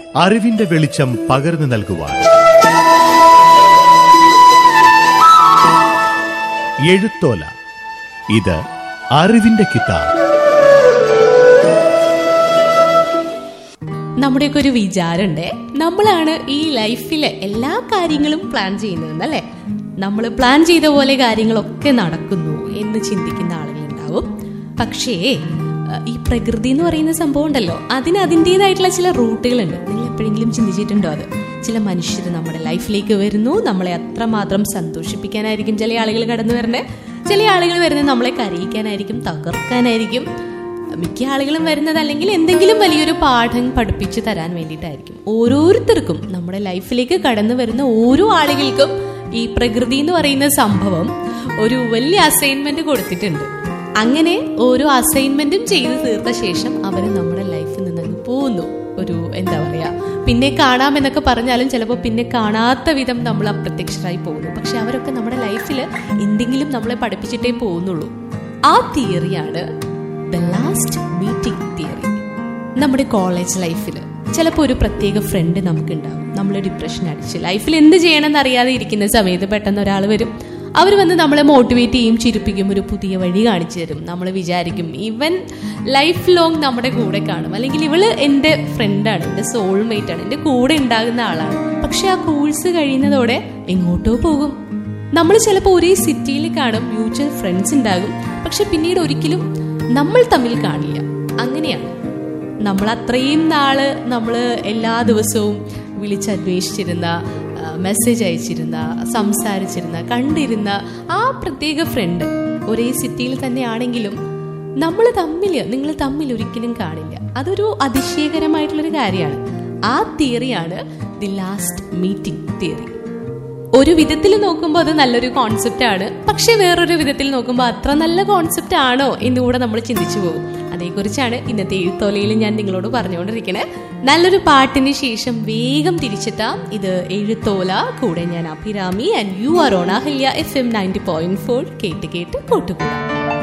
അറിവിന്റെ വെളിച്ചം പകർന്നു നൽകുവാൻ എഴുത്തോല ഇത് അറിവിന്റെ കിതാബ് നമ്മുടെയൊക്കെ ഒരു വിചാരമുണ്ട് നമ്മളാണ് ഈ ലൈഫിലെ എല്ലാ കാര്യങ്ങളും പ്ലാൻ ചെയ്യുന്നതെന്നല്ലേ നമ്മൾ പ്ലാൻ ചെയ്ത പോലെ കാര്യങ്ങളൊക്കെ നടക്കുന്നു എന്ന് ചിന്തിക്കുന്ന ആളുകളുണ്ടാവും പക്ഷേ അഹ് ഈ പ്രകൃതി എന്ന് പറയുന്ന സംഭവം ഉണ്ടല്ലോ അതിന് അതിൻ്റെതായിട്ടുള്ള ചില റൂട്ടുകളുണ്ട് നിങ്ങൾ എപ്പോഴെങ്കിലും ചിന്തിച്ചിട്ടുണ്ടോ അത് ചില മനുഷ്യർ നമ്മുടെ ലൈഫിലേക്ക് വരുന്നു നമ്മളെ അത്രമാത്രം സന്തോഷിപ്പിക്കാനായിരിക്കും ചില ആളുകൾ കടന്നു വരണേ ചില ആളുകൾ വരുന്നത് നമ്മളെ കരയിക്കാനായിരിക്കും തകർക്കാനായിരിക്കും മിക്ക ആളുകളും വരുന്നത് അല്ലെങ്കിൽ എന്തെങ്കിലും വലിയൊരു പാഠം പഠിപ്പിച്ചു തരാൻ വേണ്ടിയിട്ടായിരിക്കും ഓരോരുത്തർക്കും നമ്മുടെ ലൈഫിലേക്ക് കടന്നു വരുന്ന ഓരോ ആളുകൾക്കും ഈ പ്രകൃതി എന്ന് പറയുന്ന സംഭവം ഒരു വലിയ അസൈൻമെന്റ് കൊടുത്തിട്ടുണ്ട് അങ്ങനെ ഓരോ അസൈൻമെന്റും ചെയ്തു തീർത്ത ശേഷം അവർ നമ്മുടെ ലൈഫിൽ നിന്ന് അങ്ങ് പോകുന്നു ഒരു എന്താ പറയാ പിന്നെ കാണാമെന്നൊക്കെ പറഞ്ഞാലും ചിലപ്പോൾ പിന്നെ കാണാത്ത വിധം നമ്മൾ അപ്രത്യക്ഷരായി പോകുന്നു പക്ഷെ അവരൊക്കെ നമ്മുടെ ലൈഫിൽ എന്തെങ്കിലും നമ്മളെ പഠിപ്പിച്ചിട്ടേ പോകുന്നുള്ളൂ ആ തിയറിയാണ് ദ ലാസ്റ്റ് മീറ്റിംഗ് തിയറി നമ്മുടെ കോളേജ് ലൈഫിൽ ചിലപ്പോൾ ഒരു പ്രത്യേക ഫ്രണ്ട് നമുക്കുണ്ടാവും നമ്മൾ ഡിപ്രഷൻ അടിച്ച് ലൈഫിൽ എന്ത് ചെയ്യണമെന്ന് അറിയാതെ ഇരിക്കുന്ന സമയത്ത് പെട്ടെന്ന് ഒരാൾ വരും അവർ വന്ന് നമ്മളെ മോട്ടിവേറ്റ് ചെയ്യും ചിരിപ്പിക്കും ഒരു പുതിയ വഴി കാണിച്ചു തരും നമ്മൾ വിചാരിക്കും ഇവൻ ലൈഫ് ലോങ് നമ്മുടെ കൂടെ കാണും അല്ലെങ്കിൽ ഇവള് എൻ്റെ ഫ്രണ്ടാണ് എൻ്റെ സോൾമേറ്റ് ആണ് എൻ്റെ കൂടെ ഉണ്ടാകുന്ന ആളാണ് പക്ഷെ ആ കോഴ്സ് കഴിയുന്നതോടെ എങ്ങോട്ടോ പോകും നമ്മൾ ചിലപ്പോൾ ഒരേ സിറ്റിയിൽ കാണും മ്യൂച്വൽ ഫ്രണ്ട്സ് ഉണ്ടാകും പക്ഷെ പിന്നീട് ഒരിക്കലും നമ്മൾ തമ്മിൽ കാണില്ല അങ്ങനെയാണ് നമ്മൾ അത്രയും നാള് നമ്മൾ എല്ലാ ദിവസവും വിളിച്ചന്വേഷിച്ചിരുന്ന മെസ്സേജ് അയച്ചിരുന്ന സംസാരിച്ചിരുന്ന കണ്ടിരുന്ന ആ പ്രത്യേക ഫ്രണ്ട് ഒരേ സിറ്റിയിൽ തന്നെ ആണെങ്കിലും നമ്മൾ തമ്മിൽ നിങ്ങൾ തമ്മിൽ ഒരിക്കലും കാണില്ല അതൊരു അതിശയകരമായിട്ടുള്ളൊരു കാര്യമാണ് ആ തിയറിയാണ് ദി ലാസ്റ്റ് മീറ്റിംഗ് തിയറി ഒരു വിധത്തിൽ നോക്കുമ്പോൾ അത് നല്ലൊരു കോൺസെപ്റ്റ് ആണ് പക്ഷെ വേറൊരു വിധത്തിൽ നോക്കുമ്പോൾ അത്ര നല്ല കോൺസെപ്റ്റ് ആണോ എന്നുകൂടെ നമ്മൾ ചിന്തിച്ചു പോകും അതേക്കുറിച്ചാണ് ഇന്നത്തെ എഴുത്തോലയിൽ ഞാൻ നിങ്ങളോട് പറഞ്ഞുകൊണ്ടിരിക്കണേ നല്ലൊരു പാട്ടിന് ശേഷം വേഗം തിരിച്ചെത്താം ഇത് എഴുത്തോല കൂടെ ഞാൻ Abhirami and you are on Ahalya F M ninety point four കേട്ട് കേട്ട് കൂട്ടുകൂടാം